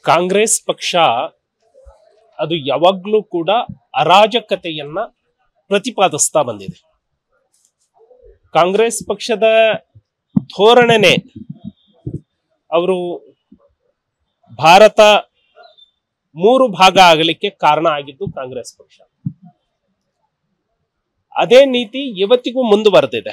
ಕಾಂಗ್ರೆಸ್ ಪಕ್ಷ ಅದು ಯಾವಾಗ್ಲೂ ಕೂಡ ಅರಾಜಕತೆಯನ್ನ ಪ್ರತಿಪಾದಿಸ್ತಾ ಬಂದಿದೆ ಕಾಂಗ್ರೆಸ್ ಪಕ್ಷದ ಧೋರಣೆನೆ ಅವರು ಭಾರತ ಮೂರು ಭಾಗ ಆಗಲಿಕ್ಕೆ ಕಾರಣ ಆಗಿದ್ದು ಕಾಂಗ್ರೆಸ್ ಪಕ್ಷ ಅದೇ ನೀತಿ ಇವತ್ತಿಗೂ ಮುಂದುವರೆದಿದೆ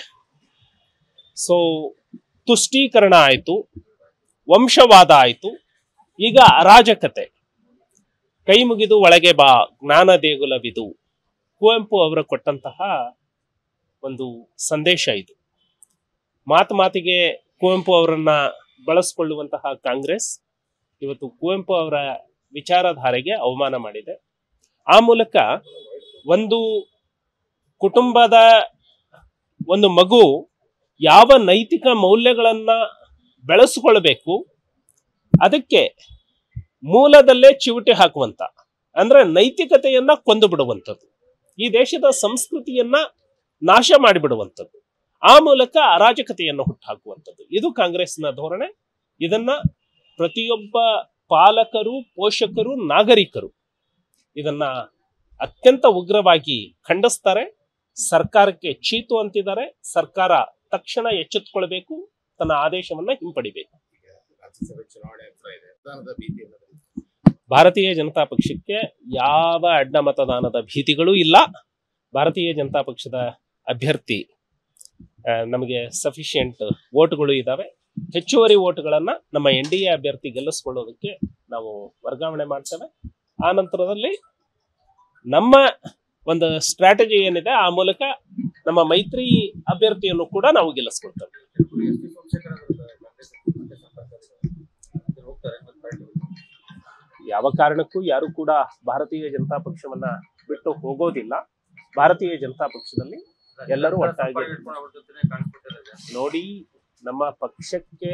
ಸೊ ತುಷ್ಟೀಕರಣ ಆಯಿತು ವಂಶವಾದ ಆಯಿತು ಈಗ ಅರಾಜಕತೆ ಕೈ ಮುಗಿದು ಒಳಗೆ ಬಾ ಜ್ಞಾನ ದೇಗುಲವಿದು ಕುವೆಂಪು ಅವರು ಕೊಟ್ಟಂತಹ ಒಂದು ಸಂದೇಶ ಇದು ಮಾತು ಮಾತಿಗೆ ಕುವೆಂಪು ಅವರನ್ನ ಬಳಸ್ಕೊಳ್ಳುವಂತಹ ಕಾಂಗ್ರೆಸ್ ಇವತ್ತು ಕುವೆಂಪು ಅವರ ವಿಚಾರಧಾರೆಗೆ ಅವಮಾನ ಮಾಡಿದೆ ಆ ಮೂಲಕ ಒಂದು ಕುಟುಂಬದ ಒಂದು ಮಗು ಯಾವ ನೈತಿಕ ಮೌಲ್ಯಗಳನ್ನ ಬೆಳೆಸ್ಕೊಳ್ಬೇಕು ಅದಕ್ಕೆ ಮೂಲದಲ್ಲೇ ಚಿವುಟೆ ಹಾಕುವಂತ ಅಂದ್ರೆ ನೈತಿಕತೆಯನ್ನ ಕೊಂದು ಬಿಡುವಂಥದ್ದು ಈ ದೇಶದ ಸಂಸ್ಕೃತಿಯನ್ನ ನಾಶ ಮಾಡಿಬಿಡುವಂಥದ್ದು ಆ ಮೂಲಕ ಅರಾಜಕತೆಯನ್ನು ಹುಟ್ಟುಹಾಕುವಂಥದ್ದು ಇದು ಕಾಂಗ್ರೆಸ್ನ ಧೋರಣೆ ಇದನ್ನ ಪ್ರತಿಯೊಬ್ಬ ಪಾಲಕರು ಪೋಷಕರು ನಾಗರಿಕರು ಇದನ್ನ ಅತ್ಯಂತ ಉಗ್ರವಾಗಿ ಖಂಡಿಸ್ತಾರೆ ಸರ್ಕಾರಕ್ಕೆ ಚೀತು ಅಂತಿದ್ದಾರೆ ಸರ್ಕಾರ ತಕ್ಷಣ ಎಚ್ಚೆತ್ತುಕೊಳ್ಬೇಕು ತನ್ನ ಆದೇಶವನ್ನ ಹಿಂಪಡಿಬೇಕು ರಾಜ್ಯಸಭೆ ಚುನಾವಣೆ ಹತ್ರ ಇದೆ ಮತದಾನದ ಭೀತಿ ಅನ್ನೋದು ಭಾರತೀಯ ಜನತಾ ಪಕ್ಷಕ್ಕೆ ಯಾವ ಅಡ್ಡ ಮತದಾನದ ಭೀತಿಗಳೂ ಇಲ್ಲ ಭಾರತೀಯ ಜನತಾ ಪಕ್ಷದ ಅಭ್ಯರ್ಥಿ ಆ, ನಮಗೆ ಸಫಿಷಿಯಂಟ್ ವೋಟ್ಗಳು ಇದ್ದಾವೆ ಹೆಚ್ಚುವರಿ ವೋಟ್ಗಳನ್ನ ನಮ್ಮ ಎನ್ ಡಿ ಎ ಅಭ್ಯರ್ಥಿ ಗೆಲ್ಲಿಸ್ಕೊಳ್ಳೋದಕ್ಕೆ ನಾವು ವರ್ಗಾವಣೆ ಮಾಡ್ತೇವೆ ಆ ನಂತರದಲ್ಲಿ ನಮ್ಮ ಒಂದು ಸ್ಟ್ರಾಟಜಿ ಏನಿದೆ ಆ ಮೂಲಕ ನಮ್ಮ ಮೈತ್ರಿ ಅಭ್ಯರ್ಥಿಯನ್ನು ಕೂಡ ನಾವು ಗೆಲ್ಲಿಸ್ಕೊಳ್ತೇವೆ ಎಸ್ ಟಿ ಸೋಮಶೇಖರ್ ಅವರು ಕಾಂಗ್ರೆಸ್ ಮತ್ತೆ ಸಂಪರ್ಕದಲ್ಲಿದ್ದಾರೆ ಹೋಗ್ತಾರೆ ಮತ್ತೆ ಪಾರ್ಟಿ ಯಾವ ಕಾರಣಕ್ಕೂ ಯಾರು ಕೂಡ ಭಾರತೀಯ ಜನತಾ ಪಕ್ಷವನ್ನ ಬಿಟ್ಟು ಹೋಗೋದಿಲ್ಲ ಭಾರತೀಯ ಜನತಾ ಪಕ್ಷದಲ್ಲಿ ಎಲ್ಲರೂ ಒಟ್ಟಾಗಿ ಇಟ್ಕೊಂಡು ಅವ್ರ ಜೊತೆನೆ ಕಾಣಿಸ್ಕೊಳ್ತಾರೆ ನೋಡಿ ನಮ್ಮ ಪಕ್ಷಕ್ಕೆ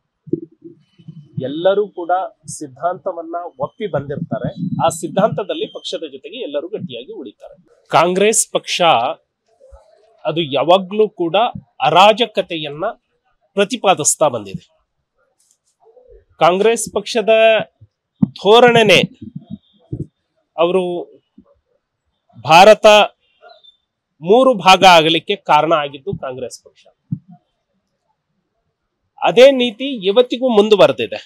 ಎಲ್ಲರೂ ಕೂಡ ಸಿದ್ಧಾಂತವನ್ನ ಒಪ್ಪಿ ಬಂದಿರ್ತಾರೆ ಆ ಸಿದ್ಧಾಂತದಲ್ಲಿ ಪಕ್ಷದ ಜೊತೆಗೆ ಎಲ್ಲರೂ ಗಟ್ಟಿಯಾಗಿ ಉಳಿತಾರೆ ಕಾಂಗ್ರೆಸ್ ಪಕ್ಷ ಅದು ಯಾವಾಗ್ಲೂ ಕೂಡ ಅರಾಜಕತೆಯನ್ನ ಪ್ರತಿಪಾದಿಸ್ತಾ ಬಂದಿದೆ ಕಾಂಗ್ರೆಸ್ ಪಕ್ಷದ ಧೋರಣೆನೆ ಅವರು ಭಾರತ ಮೂರು ಭಾಗ ಆಗಲಿಕ್ಕೆ ಕಾರಣ ಆಗಿದ್ದು ಕಾಂಗ್ರೆಸ್ ಪಕ್ಷ ಅದೇ ನೀತಿ ಇವತ್ತಿಗೂ ಮುಂದುವರೆದಿದೆ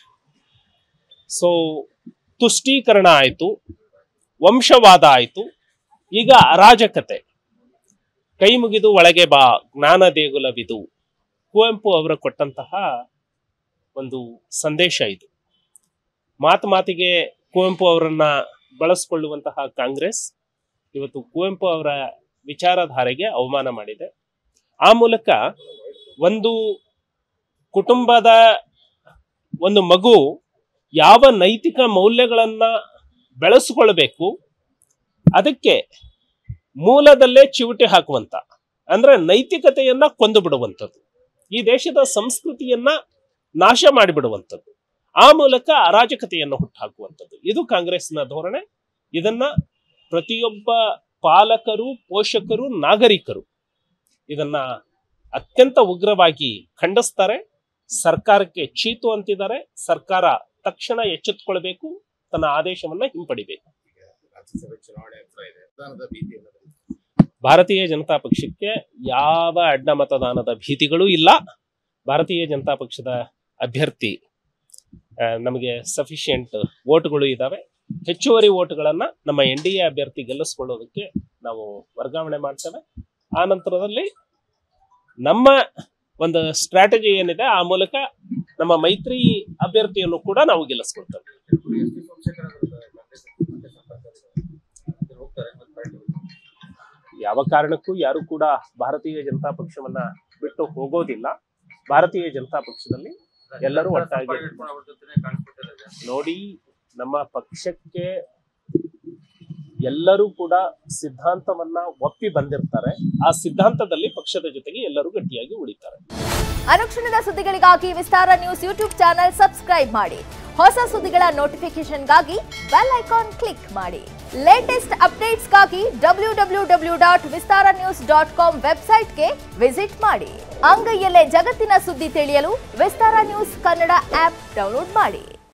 ಸೊ ತುಷ್ಟೀಕರಣ ಆಯಿತು ವಂಶವಾದ ಆಯಿತು ಈಗ ಅರಾಜಕತೆ ಕೈ ಮುಗಿದು ಒಳಗೆ ಬಾ ಜ್ಞಾನ ದೇಗುಲವಿದು ಕುವೆಂಪು ಅವರು ಕೊಟ್ಟಂತಹ ಒಂದು ಸಂದೇಶ ಇದು ಮಾತು ಮಾತಿಗೆ ಕುವೆಂಪು ಅವರನ್ನ ಬಳಸ್ಕೊಳ್ಳುವಂತಹ ಕಾಂಗ್ರೆಸ್ ಇವತ್ತು ಕುವೆಂಪು ಅವರ ವಿಚಾರಧಾರೆಗೆ ಅವಮಾನ ಮಾಡಿದೆ ಆ ಮೂಲಕ ಒಂದು ಕುಟುಂಬದ ಒಂದು ಮಗು ಯಾವ ನೈತಿಕ ಮೌಲ್ಯಗಳನ್ನ ಬೆಳೆಸ್ಕೊಳ್ಬೇಕು ಅದಕ್ಕೆ ಮೂಲದಲ್ಲೇ ಚಿವುಟೆ ಹಾಕುವಂತ ಅಂದ್ರೆ ನೈತಿಕತೆಯನ್ನ ಕೊಂದು ಬಿಡುವಂಥದ್ದು ಈ ದೇಶದ ಸಂಸ್ಕೃತಿಯನ್ನ ನಾಶ ಮಾಡಿಬಿಡುವಂಥದ್ದು ಆ ಮೂಲಕ ಅರಾಜಕತೆಯನ್ನು ಹುಟ್ಟುಹಾಕುವಂಥದ್ದು ಇದು ಕಾಂಗ್ರೆಸ್ನ ಧೋರಣೆ ಇದನ್ನ ಪ್ರತಿಯೊಬ್ಬ ಪಾಲಕರು ಪೋಷಕರು ನಾಗರಿಕರು ಇದನ್ನ ಅತ್ಯಂತ ಉಗ್ರವಾಗಿ ಖಂಡಿಸ್ತಾರೆ ಸರ್ಕಾರಕ್ಕೆ ಚೀತು ಅಂತಿದ್ದಾರೆ ಸರ್ಕಾರ ತಕ್ಷಣ ಎಚ್ಚೆತ್ತುಕೊಳ್ಬೇಕು ತನ್ನ ಆದೇಶವನ್ನ ಹಿಂಪಡಿಬೇಕು ರಾಜ್ಯಸಭೆ ಚುನಾವಣೆ ಹತ್ರ ಇದೆ ಮತದಾನದ ಭೀತಿ ಅನ್ನೋದು ಭಾರತೀಯ ಜನತಾ ಪಕ್ಷಕ್ಕೆ ಯಾವ ಅಡ್ಡ ಮತದಾನದ ಭೀತಿಗಳೂ ಇಲ್ಲ ಭಾರತೀಯ ಜನತಾ ಪಕ್ಷದ ಅಭ್ಯರ್ಥಿ ಆ, ನಮಗೆ ಸಫಿಷಿಯಂಟ್ ವೋಟ್ಗಳು ಇದ್ದಾವೆ ಹೆಚ್ಚುವರಿ ವೋಟ್ಗಳನ್ನ ನಮ್ಮ ಎನ್ ಡಿ ಎ ಅಭ್ಯರ್ಥಿ ಗೆಲ್ಲಿಸ್ಕೊಳ್ಳೋದಕ್ಕೆ ನಾವು ವರ್ಗಾವಣೆ ಮಾಡ್ತೇವೆ ಆ ನಂತರದಲ್ಲಿ ನಮ್ಮ ಒಂದು ಸ್ಟ್ರಾಟಜಿ ಏನಿದೆ ಆ ಮೂಲಕ ನಮ್ಮ ಮೈತ್ರಿ ಅಭ್ಯರ್ಥಿಯನ್ನು ಕೂಡ ನಾವು ಗೆಲ್ಲಿಸ್ಕೊಳ್ತೇವೆ ಎಸ್ ಟಿ ಸೋಮಶೇಖರ್ ಅವರು ಕಾಂಗ್ರೆಸ್ ಮತ್ತೆ ಸಂಪರ್ಕದಲ್ಲಿದ್ದಾರೆ ಹೋಗ್ತಾರೆ ಮತ್ತೆ ಪಾರ್ಟಿ ಯಾವ ಕಾರಣಕ್ಕೂ ಯಾರು ಕೂಡ ಭಾರತೀಯ ಜನತಾ ಪಕ್ಷವನ್ನ ಬಿಟ್ಟು ಹೋಗೋದಿಲ್ಲ ಭಾರತೀಯ ಜನತಾ ಪಕ್ಷದಲ್ಲಿ ಎಲ್ಲರೂ ಒಟ್ಟಾಗಿ ಇಟ್ಕೊಂಡು ಅವ್ರ ಜೊತೆನೆ ಕಾಣಿಸ್ಕೊಳ್ತಾರೆ ನೋಡಿ ನಮ್ಮ ಪಕ್ಷಕ್ಕೆ ಎಲ್ಲರೂ ಕೂಡ ಸಿದ್ಧಾಂತವನ್ನ ಒಪ್ಪಿ ಬಂದಿರ್ತಾರೆ ಆ ಸಿದ್ಧಾಂತದಲ್ಲಿ ಪಕ್ಷದ ಜೊತೆಗೆ ಎಲ್ಲರೂ ಗಟ್ಟಿಯಾಗಿ ಉಳಿತಾರೆ ಅನುಕ್ಷಣದ ಸುದ್ದಿಗಳಿಗಾಗಿ Vistara news YouTube channel subscribe ಮಾಡಿ ಹೊಸ ಸುದ್ದಿಗಳ ನೋಟಿಫಿಕೇಶನ್ಗಾಗಿ ಬೆಲ್ ಐಕಾನ್ ಕ್ಲಿಕ್ ಮಾಡಿ ಲೇಟೆಸ್ಟ್ ಅಪ್ಡೇಟ್ಸ್ಗಾಗಿ W W W dot Vistara news dot com ವೆಬ್ಸೈಟ್ಗೆ ವಿಸಿಟ್ ಮಾಡಿ ಅಂಗೈಯಲ್ಲೇ ಜಗತ್ತಿನ ಸುದ್ದಿ ತಿಳಿಯಲು Vistara news Kannada app download ಮಾಡಿ